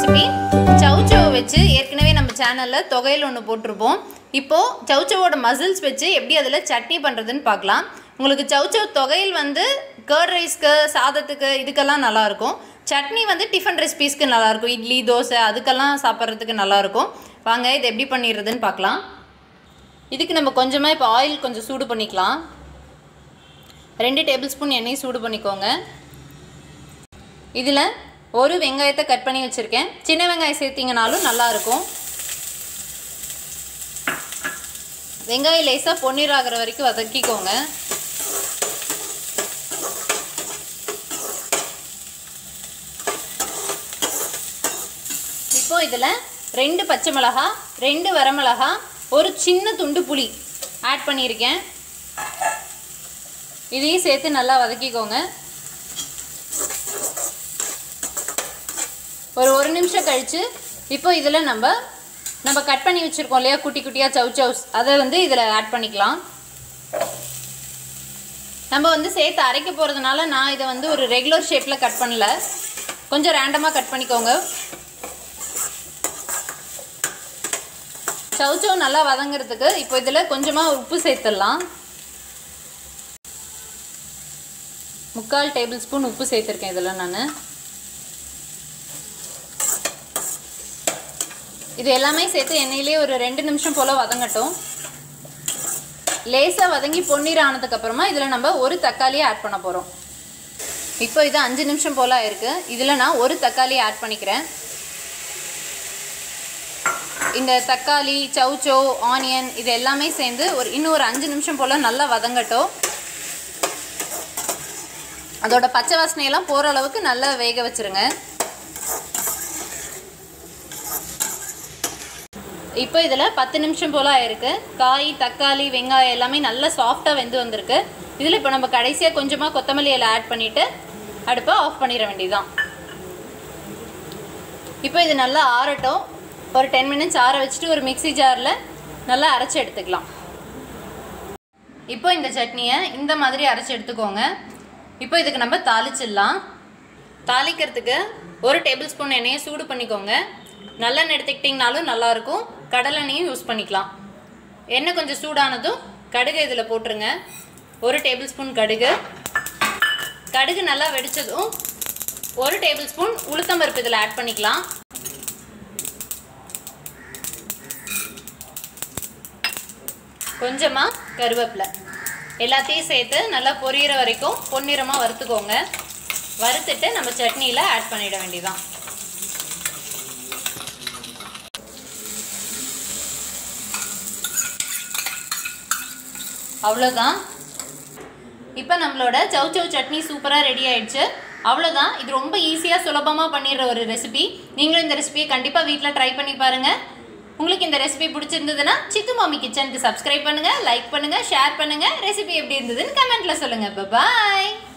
recipe சவுச்சவை வச்சு ஏற்கனவே நம்ம சேனலில் தொகையில் ஒன்று போட்டிருப்போம் இப்போது சவுச்சவோட மசில்ஸ் வச்சு எப்படி அதில் சட்னி பண்ணுறதுன்னு பார்க்கலாம் உங்களுக்கு சவுச்சவ் தொகையில் வந்து கேர்ட் ரைஸ்க்கு சாதத்துக்கு இதுக்கெல்லாம் நல்லாயிருக்கும் சட்னி வந்து டிஃபன் ரெசிபீஸ்க்கு நல்லாயிருக்கும் இட்லி தோசை அதுக்கெல்லாம் சாப்பிட்றதுக்கு நல்லாயிருக்கும் வாங்க இது எப்படி பண்ணிடுறதுன்னு பார்க்கலாம் இதுக்கு நம்ம கொஞ்சமாக இப்போ ஆயில் கொஞ்சம் சூடு பண்ணிக்கலாம் ரெண்டு டேபிள் ஸ்பூன் எண்ணெய் சூடு பண்ணிக்கோங்க இதில் ஒரு வெங்காயத்தை கட் பண்ணி வச்சுருக்கேன் சின்ன வெங்காயம் சேர்த்திங்கனாலும் நல்லாயிருக்கும் வெங்காயம் லேசாக பொன்னீர் ஆகிற வரைக்கும் வதக்கிக்கோங்க இப்போ இதில் ரெண்டு பச்சை மிளகா ரெண்டு வரமிளகா ஒரு சின்ன துண்டு புளி ஆட் பண்ணியிருக்கேன் இதையும் சேர்த்து நல்லா வதக்கிக்கோங்க ஒரு ஒரு நிமிஷம் கழித்து இப்போ இதில் நம்ம நம்ம கட் பண்ணி வச்சுருக்கோம் இல்லையா குட்டி குட்டியாக சவு சவுஸ் அதை வந்து இதில் ஆட் பண்ணிக்கலாம் நம்ம வந்து சேர்த்து அரைக்க போகிறதுனால நான் இதை வந்து ஒரு ரெகுலர் ஷேப்பில் கட் பண்ணல கொஞ்சம் ரேண்டமாக கட் பண்ணிக்கோங்க சவுச்சவ் நல்லா வதங்கிறதுக்கு இப்போ இதில் கொஞ்சமாக உப்பு சேர்த்துடலாம் முக்கால் டேபிள் ஸ்பூன் உப்பு சேர்த்துருக்கேன் இதில் நான் இது எல்லாமே சேர்த்து எண்ணெயிலே ஒரு ரெண்டு நிமிஷம் போல் வதங்கட்டும் லேசாக வதங்கி பொன்னீர் ஆனதுக்கப்புறமா இதில் நம்ம ஒரு தக்காளியை ஆட் பண்ண போகிறோம் இப்போ இது அஞ்சு நிமிஷம் போல் ஆயிருக்கு இதில் நான் ஒரு தக்காளியை ஆட் பண்ணிக்கிறேன் இந்த தக்காளி சவுச்சோ ஆனியன் இது எல்லாமே சேர்ந்து ஒரு இன்னும் ஒரு அஞ்சு நிமிஷம் போல் நல்லா வதங்கட்டும் அதோட பச்சை வாசனையெல்லாம் போகிற அளவுக்கு நல்லா வேக வச்சுருங்க இப்போ இதில் பத்து நிமிஷம் போல் ஆயிருக்கு காய் தக்காளி வெங்காயம் எல்லாமே நல்லா சாஃப்டாக வெந்து வந்திருக்கு இதில் இப்போ நம்ம கடைசியாக கொஞ்சமாக கொத்தமல்லி இலை ஆட் பண்ணிவிட்டு அடுப்பை ஆஃப் பண்ணிட வேண்டியதுதான் இப்போ இது நல்லா ஆறட்டும் ஒரு டென் மினிட்ஸ் ஆற வச்சுட்டு ஒரு மிக்சி ஜாரில் நல்லா அரைச்சி எடுத்துக்கலாம் இப்போ இந்த சட்னியை இந்த மாதிரி அரைச்சி எடுத்துக்கோங்க இப்போ இதுக்கு நம்ம தாளிச்சிடலாம் தாளிக்கிறதுக்கு ஒரு டேபிள் ஸ்பூன் எண்ணெயை சூடு பண்ணிக்கோங்க நல்லெண்ணெய் எடுத்துக்கிட்டிங்கனாலும் நல்லாயிருக்கும் கடலெண்ணெயும் யூஸ் பண்ணிக்கலாம் எண்ணெய் கொஞ்சம் சூடானதும் கடுகு இதில் போட்டுருங்க ஒரு டேபிள் ஸ்பூன் கடுகு கடுகு நல்லா வெடித்ததும் ஒரு டேபிள் ஸ்பூன் உளுத்தம்பருப்பு இதில் ஆட் பண்ணிக்கலாம் கொஞ்சமாக கருவேப்பிலை எல்லாத்தையும் சேர்த்து நல்லா பொரியிற வரைக்கும் பொன்னிறமாக வறுத்துக்கோங்க வறுத்துட்டு நம்ம சட்னியில் ஆட் பண்ணிட வேண்டியதான் அவ்வளோதான் இப்போ நம்மளோட சவ் சவ் சட்னி சூப்பராக ரெடி ஆயிடுச்சு அவ்வளோதான் இது ரொம்ப ஈஸியாக சுலபமாக பண்ணிடுற ஒரு ரெசிபி நீங்களும் இந்த ரெசிபியை கண்டிப்பாக வீட்டில் ட்ரை பண்ணி பாருங்கள் உங்களுக்கு இந்த ரெசிபி பிடிச்சிருந்ததுன்னா சித்து மாமி கிச்சனுக்கு சப்ஸ்கிரைப் பண்ணுங்கள் லைக் பண்ணுங்கள் ஷேர் பண்ணுங்கள் ரெசிபி எப்படி இருந்ததுன்னு கமெண்ட்டில் சொல்லுங்கள் பாய்